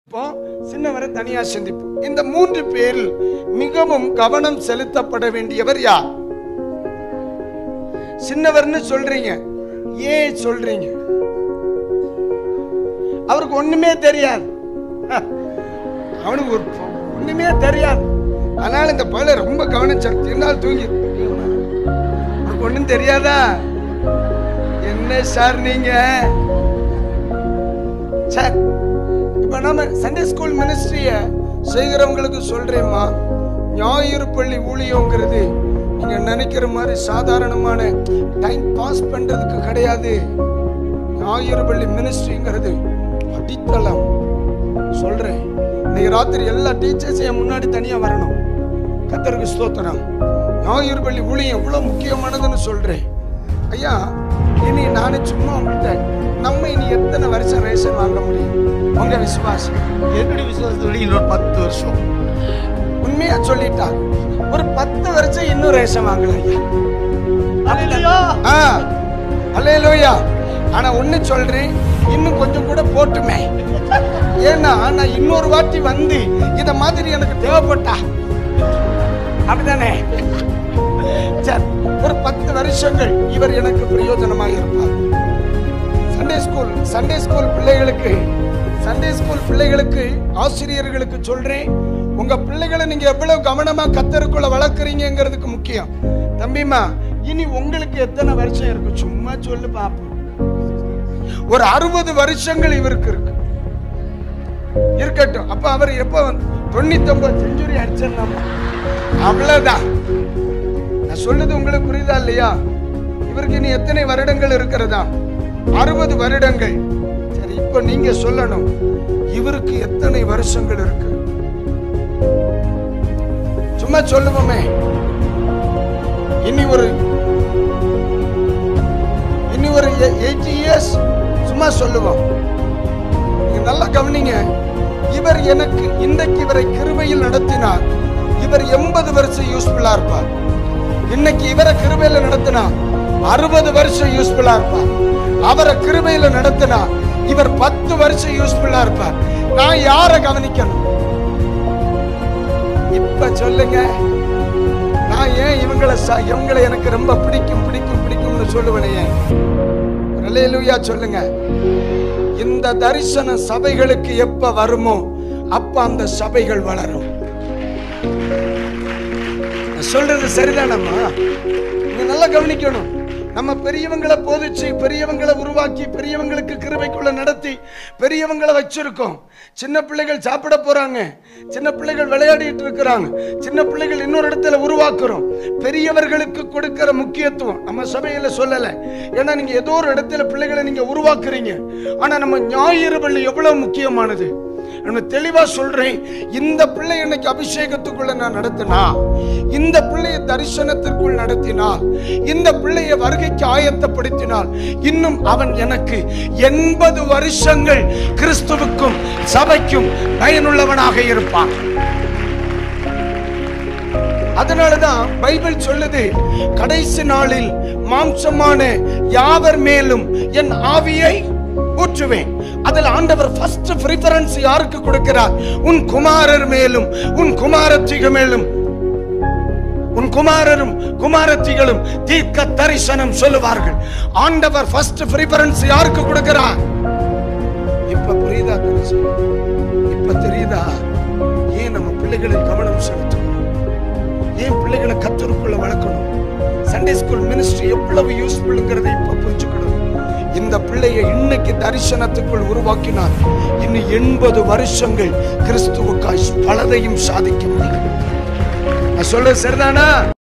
சிந்திப்போம் சின்னவரை தனியா சிந்திப்போம் இந்த மூன்று பேரில் மிகவும் கவனம் செலுத்தப்பட வேண்டியவர் யார் சின்னவர்னு சொல்றீங்க ஏன் சொல்றீங்க அவருக்கு ஒண்ணுமே தெரியாது ஹ, அவனுக்கு ஒரு பொ- ஒண்ணுமே தெரியாது அதனால இந்த பயில ரொம்ப கவனம் செலுத்தி இருந்தாலும் தூங்கி அவருக்கு ஒண்ணும் தெரியாதா என்ன சார் நீங்க சார் இப்ப நம்ம சண்டே ஸ்கூல் மினிஸ்ட்ரிய செய்கிறவங்களுக்கு சொல்றேம்மா ஞாயிறு பள்ளி ஊழியங்கிறது நீங்க நினைக்கிற மாதிரி சாதாரணமான டைம் பாஸ் பண்றதுக்கு கிடையாது ஞாயிறு பள்ளி மினிஸ்ட்ரிங்கிறது அடித்தளம் சொல்றேன் இன்னைக்கு ராத்திரி எல்லா டீச்சர்ஸும் என் முன்னாடி தனியா வரணும் கத்தருக்கு ஸ்தோத்திரம் ஞாயிறு பள்ளி ஊழியம் எவ்வளவு முக்கியமானதுன்னு சொல்றேன் ஐயா இனி நானே சும்மா உங்கள்கிட்ட நம்ம இனி எத்தனை வருஷம் ரேஷன் வாங்க முடியும் உங்க விசுவாசம் என்னுடைய விசுவாசத்தோட இன்னொரு பத்து வருஷம் உண்மையா சொல்லிட்டா ஒரு பத்து வருஷம் இன்னும் ரேஷன் வாங்கல ஐயா அல்லேலூயா. ஆ அல்லேலூயா ஆனா ஒண்ணு சொல்றேன் இன்னும் கொஞ்சம் கூட போட்டுமே ஏன்னா நான் இன்னொரு வாட்டி வந்து இத மாதிரி எனக்கு தேவைப்பட்டா அப்படிதானே சரி ஒரு பத்து வருஷங்கள் இவர் எனக்கு பிரயோஜனமாக இருப்பார் சண்டே ஸ்கூல் சண்டே ஸ்கூல் பிள்ளைகளுக்கு சண்டே ஸ்கூல் பிள்ளைகளுக்கு ஆசிரியர்களுக்கு சொல்றேன் உங்க பிள்ளைகளை நீங்க எவ்வளவு கவனமா கத்தருக்குள்ள வளர்க்குறீங்கிறதுக்கு முக்கியம் தம்பிமா இனி உங்களுக்கு எத்தனை வருஷம் இருக்கு சும்மா சொல்லு பாப்போம் ஒரு அறுபது வருஷங்கள் இவருக்கு இருக்கு இருக்கட்டும் அப்ப அவர் எப்ப வந்து தொண்ணூத்தி ஒன்பது செஞ்சுரி அடிச்சிடலாம் அவ்வளவுதான் நான் சொல்லுது உங்களுக்கு புரியுதா இல்லையா இவருக்கு இனி எத்தனை வருடங்கள் இருக்கிறதா அறுபது வருடங்கள் சரி இப்ப நீங்க சொல்லணும் இவருக்கு எத்தனை வருஷங்கள் இருக்கு சும்மா சொல்லுவோமே இனி ஒரு இனி ஒரு எயிட்டி இயர்ஸ் சும்மா சொல்லுவோம் நீங்க நல்லா கவனிங்க இவர் எனக்கு இன்றைக்கு இவரை கிருபையில் நடத்தினார் இவர் எண்பது வருஷம் யூஸ்ஃபுல்லா இருப்பார் இன்னைக்கு இவரை கிருபையில நடத்தினா அறுபது வருஷம் யூஸ்ஃபுல்லா இருப்பார் அவரை கிருபையில நடத்தினா இவர் பத்து வருஷம் யூஸ்ஃபுல்லா இருப்பார் நான் யாரை கவனிக்கணும் இப்ப சொல்லுங்க நான் ஏன் இவங்களை ச- இவங்களை எனக்கு ரொம்ப பிடிக்கும் பிடிக்கும் பிடிக்கும்னு சொல்லுவேனே ஏன் அல்லேலூயா சொல்லுங்க இந்த தரிசன சபைகளுக்கு எப்ப வருமோ அப்ப அந்த சபைகள் வளரும் நான் சொல்றது சரிதானம்மா நீங்க நல்லா கவனிக்கணும் நம்ம பெரியவங்களை போதிச்சு பெரியவங்களை உருவாக்கி பெரியவங்களுக்கு கிருபைக்குள்ள நடத்தி பெரியவங்களை வச்சிருக்கோம் சின்ன பிள்ளைகள் சாப்பிட போறாங்க சின்ன பிள்ளைகள் விளையாடிட்டு இருக்கிறாங்க சின்ன பிள்ளைகள் இன்னொரு இடத்துல உருவாக்குறோம் பெரியவர்களுக்கு கொடுக்கிற முக்கியத்துவம் நம்ம சபையில சொல்லல ஏன்னா நீங்க ஏதோ ஒரு இடத்துல பிள்ளைகளை நீங்க உருவாக்குறீங்க ஆனா நம்ம ஞாயிறு பள்ளி எவ்வளவு முக்கியமானது நான் தெளிவா சொல்றேன் இந்த பிள்ளை இன்னைக்கு அபிஷேகத்துக்குள்ள நான் நடத்தினா இந்த பிள்ளையை தரிசனத்திற்குள் நடத்தினால் இந்த பிள்ளையை வருகைக்கு ஆயத்தப்படுத்தினால் இன்னும் அவன் எனக்கு எண்பது வருஷங்கள் கிறிஸ்துவுக்கும் சபைக்கும் பயனுள்ளவனாக இருப்பான் அதனாலதான் பைபிள் சொல்லுது கடைசி நாளில் மாம்சமான யாவர் மேலும் என் ஆவியை ஊற்றுவேன் அதில் ஆண்டவர் ஃபர்ஸ்ட் பிரிஃபரன்ஸ் யாருக்கு கொடுக்கிறார் உன் குமாரர் மேலும் உன் குமாரத்திக மேலும் உன் குமாரரும் குமாரத்திகளும் தீர்க்க தரிசனம் சொல்லுவார்கள் ஆண்டவர் ஃபர்ஸ்ட் பிரிஃபரன்ஸ் யாருக்கு கொடுக்கிறார் இப்ப புரியுதா தரிசனம் இப்ப தெரியுதா ஏன் நம்ம பிள்ளைகளில் கவனம் செலுத்தணும் ஏன் பிள்ளைகளை கத்தருக்குள்ள வளர்க்கணும் சண்டே ஸ்கூல் மினிஸ்ட்ரி எவ்வளவு யூஸ்ஃபுல்ங்கிறதை இப்ப புரிஞ்சுக்கணும் இந்த பிள்ளையை இன்னைக்கு தரிசனத்துக்குள் உருவாக்கினார் இன்னும் எண்பது வருஷங்கள் கிறிஸ்துவுக்காய் பலதையும் சாதிக்க முடியும் நான் சொல்றது சரிதானா